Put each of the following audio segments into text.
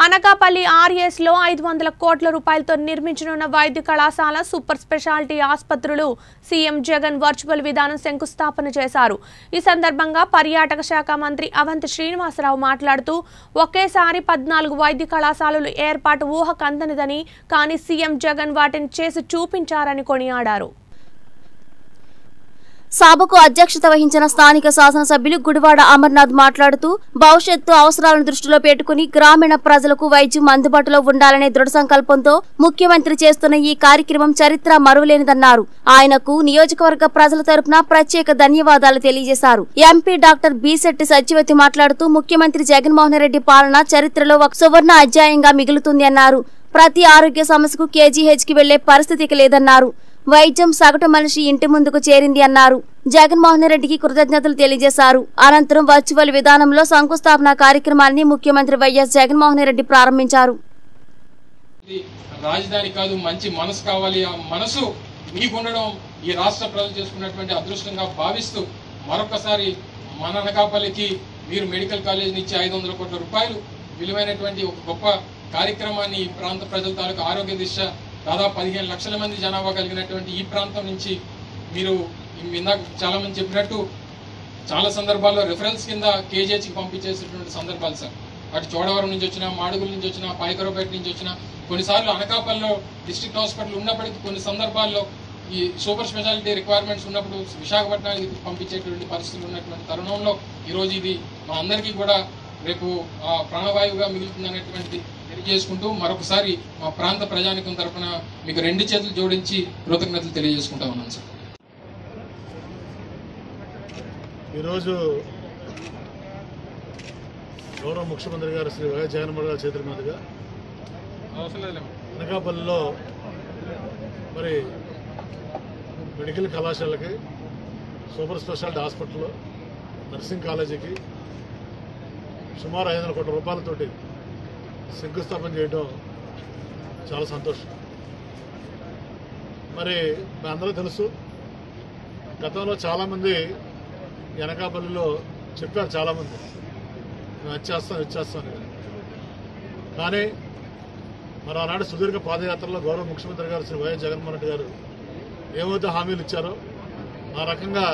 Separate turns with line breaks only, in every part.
Anakapalli RS లో ఐదు వందల కోట్ల రూపాయలతో నిర్మించనున్న వైద్య కళాశాల సూపర్ స్పెషాలిటీ ఆసుపత్రులు సీఎం జగన్ వర్చువల్ విధానం శంకుస్థాపన చేశారు ఈ సందర్భంగా పర్యాటక శాఖ మంత్రి అవంతి శ్రీనివాసరావు మాట్లాడుతూ ఒకేసారి పద్నాలుగు వైద్య కళాశాలలు ఏర్పాటు ఊహకందనిదని కానీ సీఎం జగన్ వాటిని చేసి చూపించారని కొనియాడారు
సభకు అధ్యక్షత వహించిన స్థానిక శాసనసభ్యులు గుడివాడ అమర్నాథ్ మాట్లాడుతూ భవిష్యత్తు అవసరాలను దృష్టిలో పెట్టుకుని గ్రామీణ ప్రజలకు వైద్యం అందుబాటులో ఉండాలనే దృఢ సంకల్పంతో ముఖ్యమంత్రి చేస్తున్న ఈ కార్యక్రమం చరిత్ర మరువలేనిదన్నారు ఆయనకు నియోజకవర్గ ప్రజల తరపున ప్రత్యేక ధన్యవాదాలు తెలియజేశారు ఎంపీ డాక్టర్ బీశెట్టి సత్యవతి మాట్లాడుతూ ముఖ్యమంత్రి జగన్మోహన్ రెడ్డి పాలన చరిత్రలో ఒక సువర్ణ అధ్యాయంగా మిగులుతుంది అన్నారు ప్రతి ఆరోగ్య సమస్యకు కేజీహెచ్ కి వెళ్లే పరిస్థితికి లేదన్నారు వైద్యం సగటు మనిషి ఇంటి ముందుకు చేరింది అన్నారు జగన్మోహన్ రెడ్డికి కృతజ్ఞతలు తెలియజేశారు అనంతరం వర్చువల్ విధానంలో శంకుస్థాపన కార్యక్రమాన్ని ముఖ్యమంత్రి వైఎస్ జగన్మోహన్ రెడ్డి ప్రారంభించారు
ఇది రాజధాని కాదు మంచి మనసు కావాలి ఆ మనసు మీకు ఉండడం ఈ రాష్ట్ర ప్రజలు చేసుకున్నటువంటి అదృష్టంగా భావిస్తూ మరొకసారి మన అనకాపల్లికి మీరు మెడికల్ కాలేజ్ నుంచి ఐదు వందల కోట్ల రూపాయలు విలువైనటువంటి ఒక గొప్ప కార్యక్రమాన్ని ఈ ప్రాంత ప్రజల తాలూకు ఆరోగ్య దిశ దాదాపు పదిహేను లక్షల మంది జనాభా కలిగినటువంటి ఈ ప్రాంతం నుంచి మీరు ఇందాక చాలా మంది చెప్పినట్టు చాలా సందర్భాల్లో రిఫరెన్స్ కింద కేజీహెచ్కి పంపించేసేటువంటి సందర్భాలు సార్ అటు చోడవరం నుంచి వచ్చిన మాడుగుల నుంచి వచ్చిన పాయకరపేట నుంచి వచ్చిన కొన్నిసార్లు అనకాపల్లిలో డిస్ట్రిక్ట్ హాస్పిటల్ ఉన్నప్పటికీ కొన్ని సందర్భాల్లో ఈ సూపర్ స్పెషాలిటీ రిక్వైర్మెంట్స్ ఉన్నప్పుడు విశాఖపట్నానికి పంపించేటువంటి పరిస్థితులు ఉన్నటువంటి తరుణంలో ఈరోజు ఇది మా అందరికీ కూడా రేపు ఆ, ప్రాణవాయువుగా మిగులుతుంది అనేటువంటిది తెలియజేసుకుంటూ మరొకసారి మా ప్రాంత ప్రజానికం తరపున మీకు రెండు చేతులు జోడించి కృతజ్ఞతలు తెలియజేసుకుంటా ఉన్నాను సార్
ఈరోజు గౌరవ ముఖ్యమంత్రి గారు శ్రీ వైఎస్ జగన్మోహన్ గారి చేతుల మీదుగా
అవసరం లేదు
అనకాపల్లిలో మరి మెడికల్ కళాశాలకి సూపర్ స్పెషాలిటీ హాస్పిటల్ నర్సింగ్ కాలేజీకి సుమారు ఐదు వందల కోట్ల రూపాయలతోటి శంకుస్థాపన చేయడం చాలా సంతోషం మరి మీ అందరూ తెలుసు గతంలో చాలామంది ఈ అనకాపల్లిలో చెప్పారు చాలామంది మేము వచ్చేస్తాం ఇచ్చేస్తాం అని కానీ మరి ఆనాడు సుదీర్ఘ పాదయాత్రలో గౌరవ ముఖ్యమంత్రి గారు శ్రీ వైఎస్ జగన్మోహన్ రెడ్డి గారు ఏమైతే హామీలు ఇచ్చారో ఆ రకంగా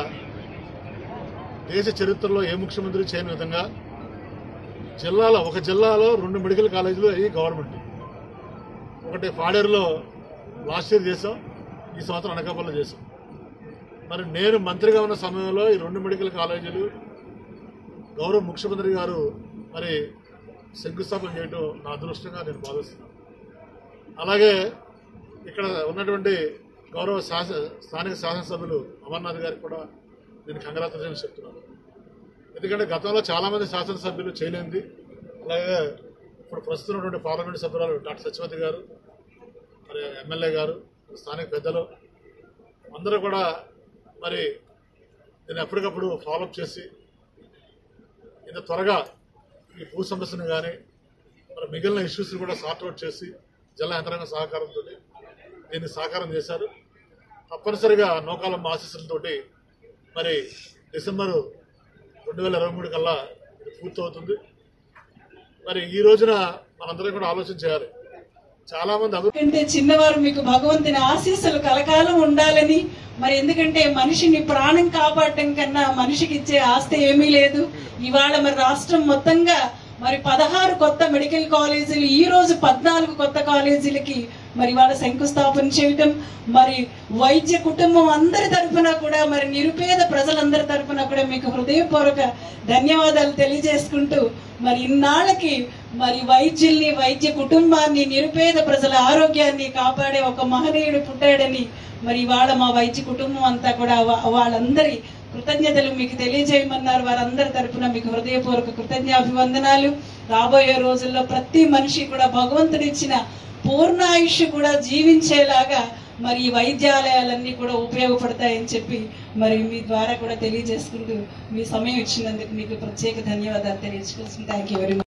దేశ చరిత్రలో ఏ ముఖ్యమంత్రి చేయని విధంగా జిల్లాలో ఒక జిల్లాలో రెండు మెడికల్ కాలేజీలు అయ్యి గవర్నమెంట్ ఒకటి పాడేరులో లాస్ట్ ఇయర్ చేసాం ఈ సంవత్సరం అనకాపల్లిలో చేసాం మరి నేను మంత్రిగా ఉన్న సమయంలో ఈ రెండు మెడికల్ కాలేజీలు గౌరవ ముఖ్యమంత్రి గారు మరి శంకుస్థాపన చేయడం నా అదృష్టంగా నేను భావిస్తున్నాను అలాగే ఇక్కడ ఉన్నటువంటి గౌరవ శాస స్థానిక శాసనసభ్యులు అమర్నాథ్ గారికి కూడా నేను కంగ్రాచులేషన్స్ చెప్తున్నాను ఎందుకంటే గతంలో చాలామంది శాసనసభ్యులు చేయలేంది అలాగే ఇప్పుడు ప్రస్తుతం ఉన్నటువంటి పార్లమెంట్ సభ్యురాలు డాక్టర్ సత్యవతి గారు మరి ఎమ్మెల్యే గారు స్థానిక పెద్దలు అందరూ కూడా మరి దీన్ని ఎప్పటికప్పుడు ఫాలోఅప్ చేసి ఇంత త్వరగా ఈ భూ సమస్యను కానీ మరి మిగిలిన ఇష్యూస్ని కూడా సార్ట్అవుట్ చేసి జిల్లా యంత్రాంగ సహకారంతో దీన్ని సాకారం చేశారు తప్పనిసరిగా నౌకాలమ్మ ఆశీస్సులతోటి మరి డిసెంబరు రెండు వేల ఇరవై మూడు కల్లా ఇది పూర్తవుతుంది మరి ఈ రోజున మనందరం కూడా ఆలోచన చేయాలి చాలా మంది అభివృద్ధి
ఎందుకంటే చిన్నవారు మీకు భగవంతుని ఆశీస్సులు కలకాలం ఉండాలని మరి ఎందుకంటే మనిషిని ప్రాణం కాపాడటం కన్నా మనిషికి ఇచ్చే ఆస్తి ఏమీ లేదు ఇవాళ మరి రాష్ట్రం మొత్తంగా మరి పదహారు కొత్త మెడికల్ కాలేజీలు ఈ రోజు పద్నాలుగు కొత్త కాలేజీలకి మరి వాళ్ళ శంకుస్థాపన చేయటం మరి వైద్య కుటుంబం అందరి తరఫున కూడా మరి నిరుపేద ప్రజలందరి తరఫున కూడా మీకు హృదయపూర్వక ధన్యవాదాలు తెలియజేసుకుంటూ మరి ఇన్నాళ్ళకి మరి వైద్యుల్ని వైద్య కుటుంబాన్ని నిరుపేద ప్రజల ఆరోగ్యాన్ని కాపాడే ఒక మహనీయుడు పుట్టాడని మరి ఇవాళ మా వైద్య కుటుంబం అంతా కూడా వా- వాళ్ళందరి కృతజ్ఞతలు మీకు తెలియజేయమన్నారు వారందరి తరపున మీకు హృదయపూర్వక కృతజ్ఞాభివందనాలు రాబోయే రోజుల్లో ప్రతి మనిషి కూడా భగవంతుడిచ్చిన పూర్ణాయుష్ కూడా జీవించేలాగా మరి ఈ వైద్యాలయాలన్నీ కూడా ఉపయోగపడతాయని చెప్పి మరి మీ ద్వారా కూడా తెలియజేసుకుంటూ మీ సమయం ఇచ్చినందుకు మీకు ప్రత్యేక ధన్యవాదాలు తెలియజేసుకుంటున్నాను థ్యాంక్ యూ వెరీ మచ్